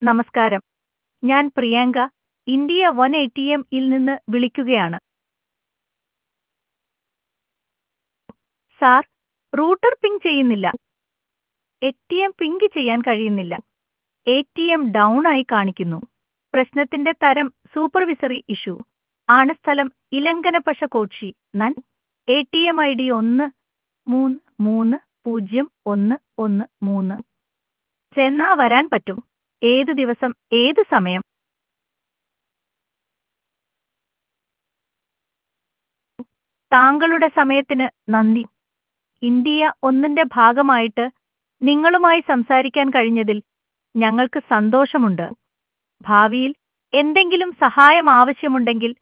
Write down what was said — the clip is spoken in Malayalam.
നമസ്കാരം ഞാൻ Priyanka India one A T M ഇൽ നിന്ന് വിളിക്കുകയാണ് സാർ റൂട്ടർ പിങ് ചെയ്യുന്നില്ല എ ടി എം പിങ്ക് ചെയ്യാൻ കഴിയുന്നില്ല എ ടി എം ഡൗൺ ആയി കാണിക്കുന്നു പ്രശ്നത്തിന്റെ തരം സൂപ്പർവിസറി ഇഷ്യൂ ആണ് സ്ഥലം ഇലങ്കനപശ കോക്ഷി നൻ A T M I D ഒന്ന് മൂന്ന് മൂന്ന് പൂജ്യം ഒന്ന് ഒന്ന് മൂന്ന് ചെന്നാ വരാൻ പറ്റും ഏത് ദിവസം ഏത് സമയം താങ്കളുടെ സമയത്തിന് നന്ദി ഇന്ത്യ ഒന്നിന്റെ ഭാഗമായിട്ട് നിങ്ങളുമായി സംസാരിക്കാൻ കഴിഞ്ഞതിൽ ഞങ്ങൾക്ക് സന്തോഷമുണ്ട് ഭാവിയിൽ എന്തെങ്കിലും സഹായം ആവശ്യമുണ്ടെങ്കിൽ